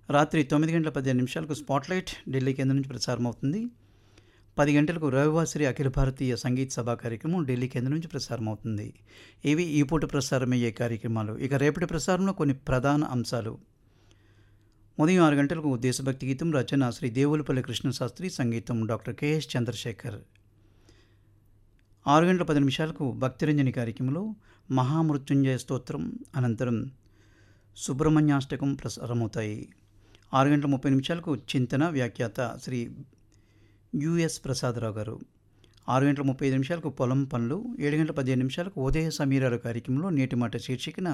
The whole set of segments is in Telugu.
రాత్రి తొమ్మిది గంటల పదిహేను నిమిషాలకు స్పాట్లైట్ ఢిల్లీ కేంద్రం నుంచి ప్రసారం అవుతుంది పది గంటలకు రవివాసరి అఖిల భారతీయ సంగీత సభా కార్యక్రమం ఢిల్లీ కేంద్రం నుంచి ప్రసారం అవుతుంది ఇవి ఈ పూట ప్రసారమయ్యే కార్యక్రమాలు ఇక రేపటి ప్రసారంలో కొన్ని ప్రధాన అంశాలు ఉదయం ఆరు గంటలకు దేశభక్తి గీతం రచన శ్రీ దేవులపల్లి కృష్ణశాస్త్రి సంగీతం డాక్టర్ కెఎస్ చంద్రశేఖర్ ఆరు గంటల పది నిమిషాలకు భక్తిరంజని కార్యక్రమంలో మహామృత్యుంజయ స్తోత్రం అనంతరం సుబ్రహ్మణ్యాష్టకం ప్రసారమవుతాయి ఆరు గంటల ముప్పై నిమిషాలకు చింతన వ్యాఖ్యాత శ్రీ యుఎస్ ప్రసాదరావు గారు ఆరు గంటల ముప్పై ఐదు నిమిషాలకు పొలం పనులు ఏడు గంటల పదిహేను నిమిషాలకు ఉదయ సమీరాల కార్యక్రమంలో నేటి మాట శీర్షికన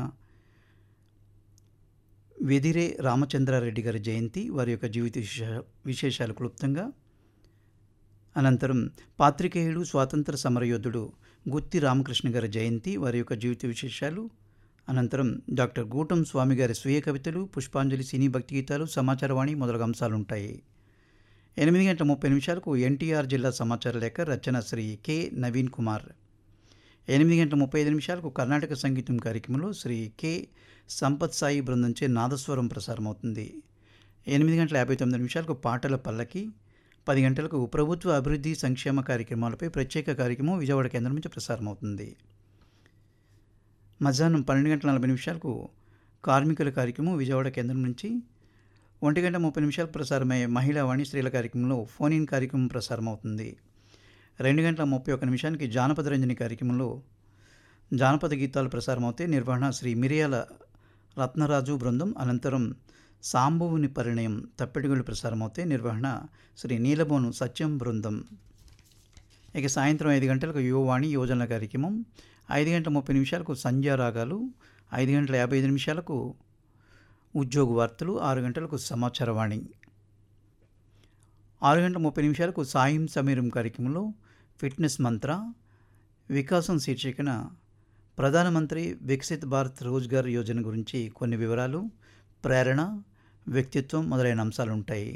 వెదిరే రామచంద్రారెడ్డి గారి జయంతి వారి యొక్క జీవిత విశేష- విశేషాలు క్లుప్తంగా అనంతరం పాత్రికేయుడు స్వాతంత్ర సమరయోధుడు గుత్తి రామకృష్ణ గారి జయంతి వారి యొక్క జీవిత విశేషాలు అనంతరం డాక్టర్ గూటం స్వామి గారి స్వీయ కవితలు పుష్పాంజలి సినీ భక్తి గీతాలు సమాచారవాణి మొదలగు అంశాలు ఉంటాయి ఎనిమిది గంటల ముప్పై నిమిషాలకు ఎన్టీఆర్ జిల్లా సమాచార లేఖ రచన శ్రీ కె నవీన్ కుమార్ ఎనిమిది గంటల ముప్పై ఐదు నిమిషాలకు కర్ణాటక సంగీతం కార్యక్రమంలో శ్రీ కె సంపత్ సాయి బృందంచే నాదస్వరం ప్రసారం అవుతుంది ఎనిమిది గంటల యాభై తొమ్మిది నిమిషాలకు పాటల పల్లకి పది గంటలకు ప్రభుత్వ అభివృద్ధి సంక్షేమ కార్యక్రమాలపై ప్రత్యేక కార్యక్రమం విజయవాడ కేంద్రం నుంచి ప్రసారం అవుతుంది మధ్యాహ్నం పన్నెండు గంటల నలభై నిమిషాలకు కార్మికుల కార్యక్రమం విజయవాడ కేంద్రం నుంచి ఒంటి గంట ముప్పై నిమిషాలకు ప్రసారమయ్యే మహిళా వాణి స్త్రీల కార్యక్రమంలో ఫోన్ ఇన్ కార్యక్రమం ప్రసారం అవుతుంది రెండు గంటల ముప్పై ఒక్క నిమిషానికి జానపద రంజని కార్యక్రమంలో జానపద గీతాలు ప్రసారం అవుతాయి నిర్వహణ శ్రీ మిరియాల రత్నరాజు బృందం అనంతరం సాంబవుని పరిణయం తప్పెటిగుళ్ళు ప్రసారం అవుతాయి నిర్వహణ శ్రీ నీలబోను సత్యం బృందం ఇక సాయంత్రం ఐదు గంటలకు యువవాణి యువజనుల కార్యక్రమం ఐదు గంటల ముప్పై నిమిషాలకు సంధ్యా రాగాలు ఐదు గంటల యాభై ఐదు నిమిషాలకు ఉద్యోగ వార్తలు ఆరు గంటలకు సమాచారవాణి ఆరు గంటల ముప్పై నిమిషాలకు సాయం సమీరం కార్యక్రమంలో ఫిట్నెస్ మంత్ర వికాసం శీర్షికన ప్రధానమంత్రి వికసిత్ భారత్ రోజ్గార్ యోజన గురించి కొన్ని వివరాలు ప్రేరణ వ్యక్తిత్వం మొదలైన అంశాలు ఉంటాయి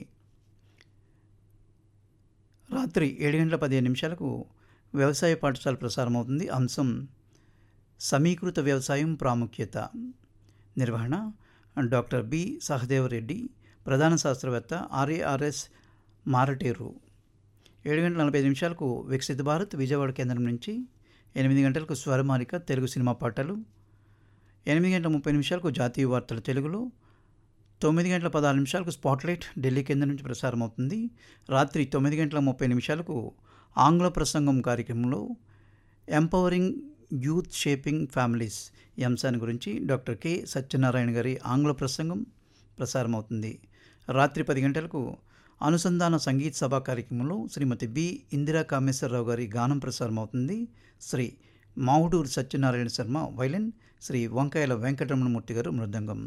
రాత్రి ఏడు గంటల పదిహేను నిమిషాలకు వ్యవసాయ పాఠశాల ప్రసారం అవుతుంది అంశం సమీకృత వ్యవసాయం ప్రాముఖ్యత నిర్వహణ డాక్టర్ బి సహదేవరెడ్డి ప్రధాన శాస్త్రవేత్త ఆర్ఏఆర్ఎస్ మారటేరు ఏడు గంటల నలభై ఐదు నిమిషాలకు వికసిత భారత్ విజయవాడ కేంద్రం నుంచి ఎనిమిది గంటలకు స్వరమాలిక తెలుగు సినిమా పాటలు ఎనిమిది గంటల ముప్పై నిమిషాలకు జాతీయ వార్తలు తెలుగులో తొమ్మిది గంటల పదహారు నిమిషాలకు స్పాట్లైట్ ఢిల్లీ కేంద్రం నుంచి ప్రసారం అవుతుంది రాత్రి తొమ్మిది గంటల ముప్పై నిమిషాలకు ఆంగ్ల ప్రసంగం కార్యక్రమంలో ఎంపవరింగ్ యూత్ షేపింగ్ ఫ్యామిలీస్ ఈ అంశాన్ని గురించి డాక్టర్ కె సత్యనారాయణ గారి ఆంగ్ల ప్రసంగం ప్రసారం అవుతుంది రాత్రి పది గంటలకు అనుసంధాన సంగీత సభా కార్యక్రమంలో శ్రీమతి బి ఇందిరా కామేశ్వరరావు గారి గానం ప్రసారం అవుతుంది శ్రీ మావుడూరు సత్యనారాయణ శర్మ వైలిన్ శ్రీ వంకాయల వెంకటరమణమూర్తి గారు మృదంగం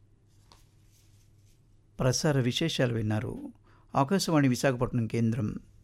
ప్రసార విశేషాలు విన్నారు ఆకాశవాణి విశాఖపట్నం కేంద్రం